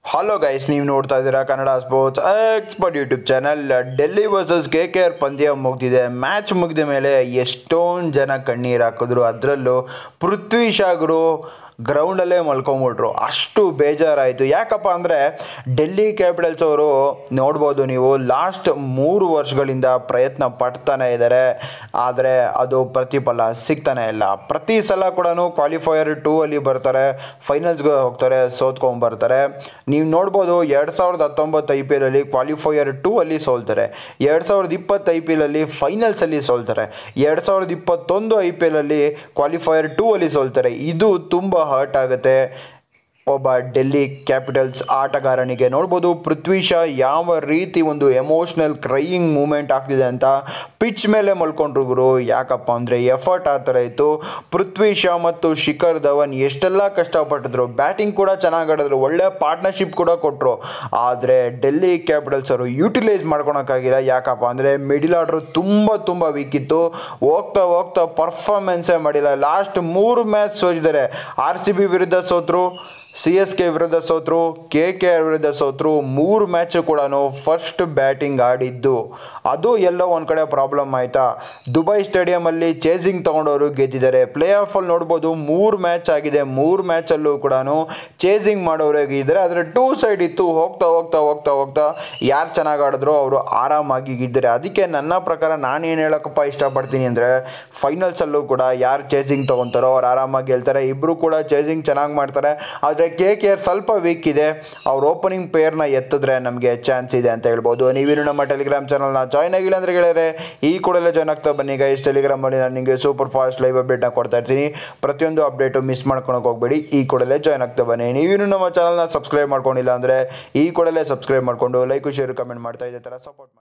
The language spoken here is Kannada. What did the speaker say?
ಹಲೋ ಗೈಸ್ ನೀವು ನೋಡ್ತಾ ಇದ್ದೀರಾ Kannada sports expert YouTube channel Delhi versus K K R ಪಂದ್ಯ ಮುಗ್ದಿದೆ ಮ್ಯಾಚ್ ಮುಗಿದ ಮೇಲೆ ಎಷ್ಟೊಂದು ಜನ ಕಣ್ಣೀರು ಹಾಕಿದ್ರು ಅದರಲ್ಲೂ ಪೃಥ್ವಿ ಶಾಗರು ಗ್ರೌಂಡಲ್ಲೇ ಮಲ್ಕೊಂಬಿಟ್ರು ಅಷ್ಟು ಬೇಜಾರಾಯಿತು ಯಾಕಪ್ಪ ಅಂದರೆ ಡೆಲ್ಲಿ ಕ್ಯಾಪಿಟಲ್ಸ್ ಅವರು ನೋಡ್ಬೋದು ನೀವು ಲಾಸ್ಟ್ ಮೂರು ವರ್ಷಗಳಿಂದ ಪ್ರಯತ್ನ ಪಡ್ತಾನೆ ಇದ್ದಾರೆ ಆದರೆ ಅದು ಪ್ರತಿಫಲ ಸಿಗ್ತಾನೆ ಇಲ್ಲ ಪ್ರತಿ ಸಲ ಕೂಡ ಕ್ವಾಲಿಫೈಯರ್ ಟೂ ಅಲ್ಲಿ ಬರ್ತಾರೆ ಫೈನಲ್ಸ್ಗೆ ಹೋಗ್ತಾರೆ ಸೋತ್ಕೊಂಡ್ಬರ್ತಾರೆ ನೀವು ನೋಡ್ಬೋದು ಎರಡು ಸಾವಿರದ ಹತ್ತೊಂಬತ್ತು ಐ ಪಿ ಎಲಲ್ಲಿ ಕ್ವಾಲಿಫೈಯರ್ ಟೂ ಅಲ್ಲಿ ಸೋಲ್ತಾರೆ ಎರಡು ಸಾವಿರದ ಇಪ್ಪತ್ತು ಐ ಪಿ ಎಲಲ್ಲಿ ಫೈನಲ್ಸಲ್ಲಿ ಸೋಲ್ತಾರೆ ಎರಡು ಸಾವಿರದ ಇಪ್ಪತ್ತೊಂದು ಐ ಪಿ ಎಲಲ್ಲಿ ಕ್ವಾಲಿಫೈಯರ್ ಟೂ ಅಲ್ಲಿ ಸೋಲ್ತಾರೆ ಇದು ತುಂಬ ಹರ್ಟ್ ಆಗುತ್ತೆ ಒಬ್ಬ ಡೆಲ್ಲಿ ಕ್ಯಾಪಿಟಲ್ಸ್ ಆಟಗಾರನಿಗೆ ನೋಡ್ಬೋದು ಪೃಥ್ವಿ ಶಾ ಯಾವ ರೀತಿ ಒಂದು ಎಮೋಷ್ನಲ್ ಕ್ರೈಯಿಂಗ್ ಮೂಮೆಂಟ್ ಆಗ್ತಿದೆ ಅಂತ ಪಿಚ್ ಮೇಲೆ ಮಲ್ಕೊಂಡ್ರು ಗುರು ಯಾಕಪ್ಪ ಅಂದರೆ ಎಫರ್ಟ್ ಆ ಥರ ಇತ್ತು ಪೃಥ್ವಿ ಶಾ ಮತ್ತು ಶಿಖರ್ ಧವನ್ ಎಷ್ಟೆಲ್ಲ ಕಷ್ಟಪಟ್ಟಿದ್ರು ಬ್ಯಾಟಿಂಗ್ ಕೂಡ ಚೆನ್ನಾಗಿ ಆಡಿದ್ರು ಒಳ್ಳೆ ಪಾರ್ಟ್ನರ್ಶಿಪ್ ಕೂಡ ಕೊಟ್ಟರು ಆದರೆ ಡೆಲ್ಲಿ ಕ್ಯಾಪಿಟಲ್ಸ್ ಅವರು ಯೂಟಿಲೈಸ್ ಮಾಡ್ಕೊಳಕ್ಕಾಗಿಲ್ಲ ಯಾಕಪ್ಪ ಅಂದರೆ ಮಿಡಿಲ್ ಆರ್ಡ್ರು ತುಂಬ ತುಂಬ ವೀಕ್ ಇತ್ತು ಹೋಗ್ತಾ ಹೋಗ್ತಾ ಪರ್ಫಾರ್ಮೆನ್ಸೇ ಮಾಡಿಲ್ಲ ಲಾಸ್ಟ್ ಮೂರು ಮ್ಯಾಚ್ ಸೋತಿದ್ದಾರೆ ಆರ್ ಸಿ ಬಿ ವಿರುದ್ಧ ಸೋತರು ಸಿ ಎಸ್ ಕೆ ವಿರುದ್ಧ ಸೋತರು ಕೆ ಕೆ ಆರ್ ವಿರುದ್ಧ ಸೋತರು ಮೂರು ಮ್ಯಾಚು ಕೂಡ ಫಸ್ಟ್ ಬ್ಯಾಟಿಂಗ್ ಆಡಿದ್ದು ಅದು ಎಲ್ಲೋ ಒಂದು ಕಡೆ ಪ್ರಾಬ್ಲಮ್ ಆಯಿತಾ ದುಬೈ ಸ್ಟೇಡಿಯಮಲ್ಲಿ ಚೇಸಿಂಗ್ ತೊಗೊಂಡವರು ಗೆದ್ದಿದ್ದಾರೆ ಪ್ಲೇ ಆಫಲ್ಲಿ ನೋಡ್ಬೋದು ಮೂರು ಮ್ಯಾಚ್ ಆಗಿದೆ ಮೂರು ಮ್ಯಾಚಲ್ಲೂ ಕೂಡ ಚೇಸಿಂಗ್ ಮಾಡೋರು ಗೆದ್ದಿದ್ದಾರೆ ಆದರೆ ಟೂ ಸೈಡ್ ಇತ್ತು ಹೋಗ್ತಾ ಹೋಗ್ತಾ ಹೋಗ್ತಾ ಹೋಗ್ತಾ ಯಾರು ಚೆನ್ನಾಗಿ ಆಡಿದ್ರು ಅವರು ಆರಾಮಾಗಿ ಗೆದ್ದಿದ್ದಾರೆ ಅದಕ್ಕೆ ನನ್ನ ಪ್ರಕಾರ ನಾನು ಏನು ಹೇಳೋಕ್ಕಪ್ಪ ಇಷ್ಟಪಡ್ತೀನಿ ಅಂದರೆ ಫೈನಲ್ಸಲ್ಲೂ ಕೂಡ ಯಾರು ಚೇಸಿಂಗ್ ತೊಗೊತಾರೋ ಅವ್ರು ಆರಾಮಾಗಿ ಗೆಲ್ತಾರೆ ಇಬ್ಬರು ಕೂಡ ಚೇಸಿಂಗ್ ಚೆನ್ನಾಗಿ ಮಾಡ್ತಾರೆ ಆದರೆ ಕೆ ಕೆ ಆರ್ ಸ್ವಲ್ಪ ವೀಕ್ ಇದೆ ಅವ್ರ ಓಪನಿಂಗ್ ಪೇರ್ನ ಎತ್ತಿದ್ರೆ ನಮಗೆ ಚಾನ್ಸ್ ಇದೆ ಅಂತ ಹೇಳ್ಬೋದು ನೀವೇನು ನಮ್ಮ ಟೆಲಿಗ್ರಾಮ್ ಚಾನಲ್ನ ಜಾಯ್ನ್ ಆಗಿಲ್ಲ ಅಂದರೆ ಹೇಳಿದ್ರೆ ಈ ಕೂಡಲೇ ಜಾಯ್ನ್ ಆಗ್ತಾ ಬನ್ನಿ ಗೈಸ್ ಟೆಲಿಗ್ರಾಮಲ್ಲಿ ನಾನು ನಿಮಗೆ ಸೂಪರ್ ಫಾಸ್ಟ್ ಲೈವ್ ಅಪ್ಡೇಟ್ನ ಕೊಡ್ತಾ ಇರ್ತೀನಿ ಪ್ರತಿಯೊಂದು ಅಪ್ಡೇಟು ಮಿಸ್ ಮಾಡ್ಕೊಳಕ್ಕೆ ಹೋಗಬೇಡಿ ಈ ಕೂಡಲೇ ಜಾಯ್ನ್ ಆಗ್ತಾ ಬನ್ನಿ ನೀವೇನು ನಮ್ಮ ಚಾನಲ್ನ ಸಬ್ಸ್ಕ್ರೈಬ್ ಮಾಡ್ಕೊಂಡಿಲ್ಲ ಅಂದರೆ ಈ ಕೂಡಲೇ ಸಬ್ಸ್ಕ್ರೈಬ್ ಮಾಡಿಕೊಂಡು ಲೈಕ್ ಶೇರ್ ಕಮೆಂಟ್ ಮಾಡ್ತಾ ಇದ್ದೇ ಥರ ಸಪೋರ್ಟ್ ಮಾಡಿ